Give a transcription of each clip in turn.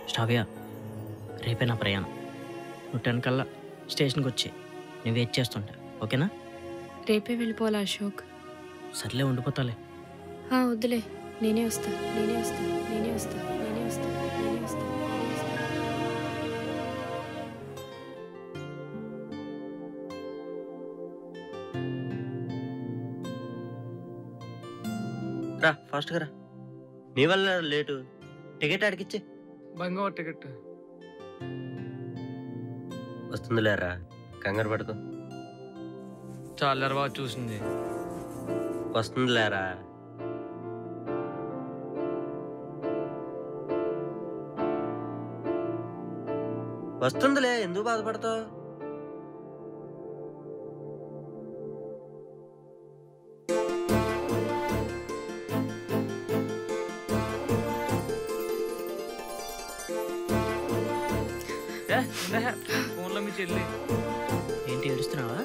శ్రావ్య రేపే నా ప్రయాణం నువ్వు టెన్ కల్లా స్టేషన్కి వచ్చి నేను వెయిట్ చేస్తుంటా ఓకేనా రేపే వెళ్ళిపోవాలా అశోక్ సర్లే ఉండిపోతాలే ఆ, వద్దులే నేనే వస్తా నేనే వస్తా నేనే వస్తా నేనే వస్తా నేనే వస్తా నేనే వస్తా రా ఫాస్ట్గా రా నీ వల్ల లేటు టికెట్ అడిగిచ్చే బంగో టికెట్ వస్తుందిలేరా కంగారు పడుకో చాలా బాగా చూసింది వస్తుందిలేరా వస్తుందిలే ఎందుకు బాధపడతావు ఫోన్లో మీ చెల్లి ఏంటి ఏడుస్తున్నావా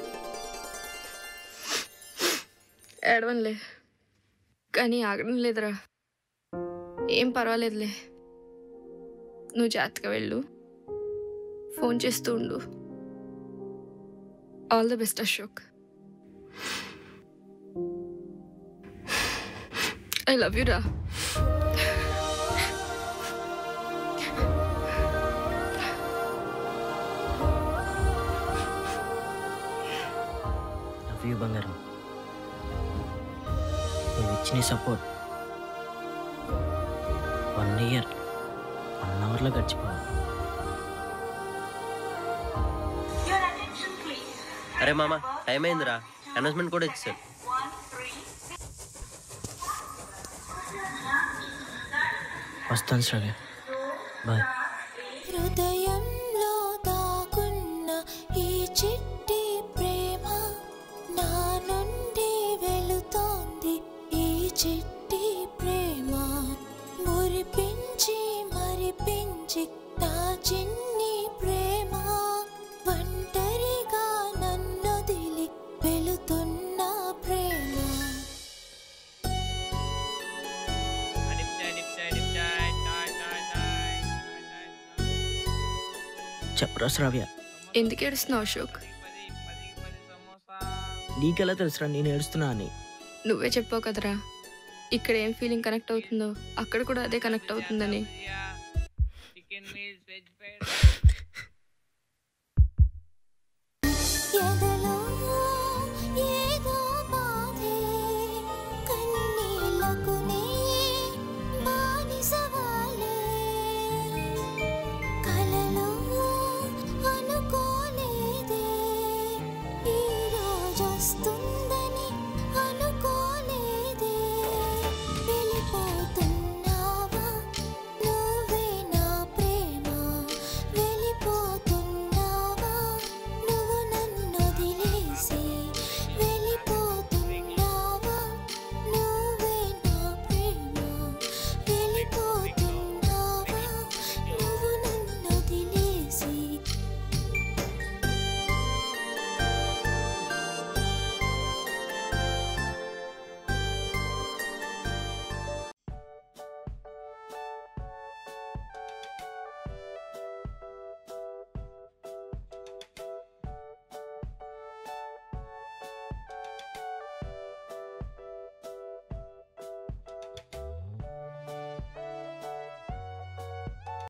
ఏడవనులే కానీ ఆగడం లేదురా ఏం పర్వాలేదులే నువ్వు జాగ్రత్తగా వెళ్ళు ఫోన్ చేస్తూ ఉండు all the best Ashok I love you రా లవ్ యూ బంగారం నువ్వు ఇచ్చిన సపోర్ట్ వన్ ఇయర్ వన్ అవర్లో గడిచిపోవాలి అరే మామ టైం అయిందిరా అనౌన్స్మెంట్ కూడా ఇచ్చారు వస్తాను శ్రావ్య బాయ్ హృదయంలో దాగున్న ఈ చిట్టి ప్రేమ నా నుండి వెళుతోంది ఈ చిట్టి ప్రేమ మురిపించి మరిపించి నా చిన్ని ప్రేమ ఒంటరిగా నన్నొదిలి వెళుతున్న ప్రేమ చెప్పరా శ్రావ్య ఎందుకు ఏడుస్తున్నావు అశోక్ నీకెలా తెలుసురా నేను ఏడుస్తున్నా అని నువ్వే చెప్పావు కదరా ఇక్కడ ఏం ఫీలింగ్ కనెక్ట్ అవుతుందో అక్కడ కూడా అదే కనెక్ట్ అవుతుందని చికెన్ మీల్స్ వెజ్ ఎదలో ఏదో